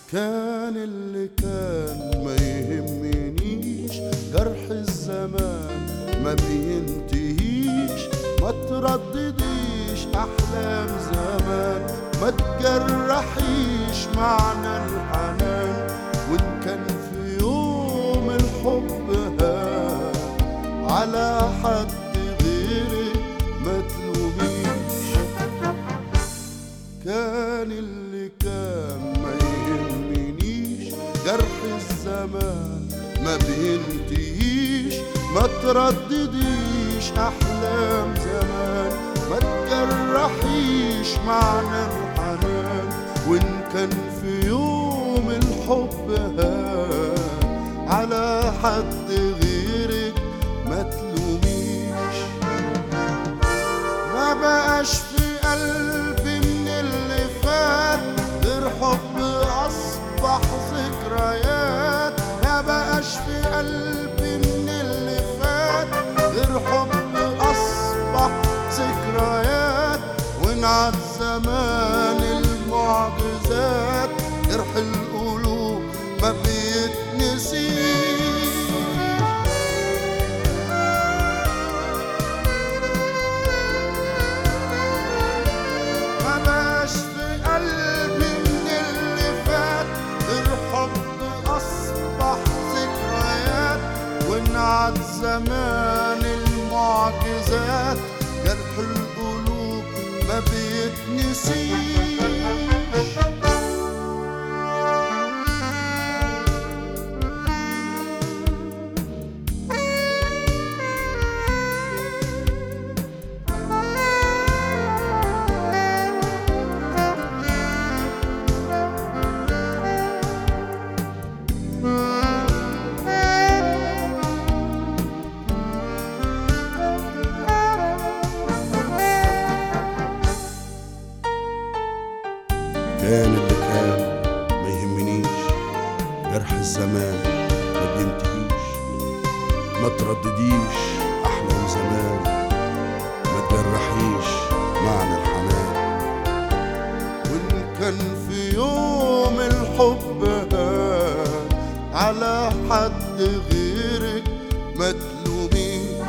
كان اللي كان ما يهمنيش جرح الزمان ما بينتهيش ما تردديش احلام زمان ما تجرحيش معنى الحنان وان كان في يوم الحب هان على حد غيرك ما تلوميش كان اللي كان ما يهمنيش جرح الزمان ما بينتهيش ما تردديش احلام زمان ما تجرحيش معنى الحنان وان كان في يوم الحب هان على حد غيرك ما تلوميش ما بقاش في قلبي من اللي فات غير حب اصبح ذكريات ما بقاش في قلبي من اللي فات غير حب اصبح ذكريات ونعد زمان المعجزات جرح القلوب ما بيتنسيش ما بقاش في قلبي من اللي فات غير حب أصبح ذكريات ونعد زمان المعجزات جرح القلوب ما بيتنسيش كان اللي كان ما يهمنيش جرح الزمان ما بينتهيش ما تردديش احلام زمان ما تجرحيش معنى الحنان وإن كان في يوم الحب هان على حد غيرك ما تلوميش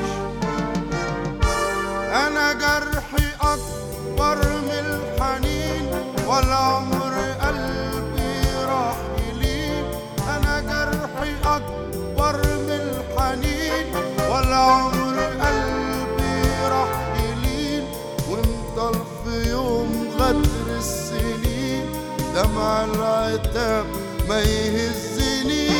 أنا جرحي أكبر من الحنين والعمر قلبي راح يلين أنا جرحي أكبر من الحنين والعمر قلبي راح يلين وانطل في يوم غدر السنين دمع العتاب ما يهزنيش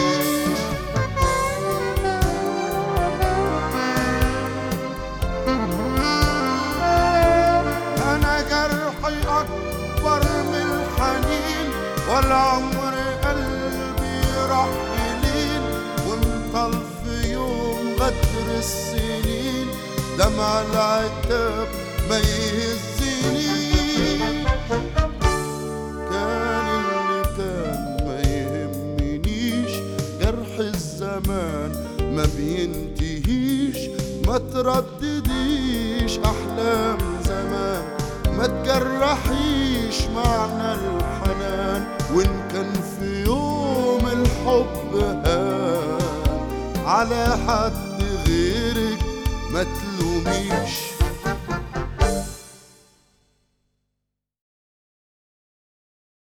أنا جرحي أكبر من الحنين والعمر قلبي راح يلين وانطل في يوم غدر السنين دمع العتاب ما يهزنيش كان اللي كان ما يهمنيش جرح الزمان ما بينتهيش ما تردديش احلام زمان ما تجرحيش معنى الحنان وان كان في يوم الحب هان على حد غيرك ما تلوميش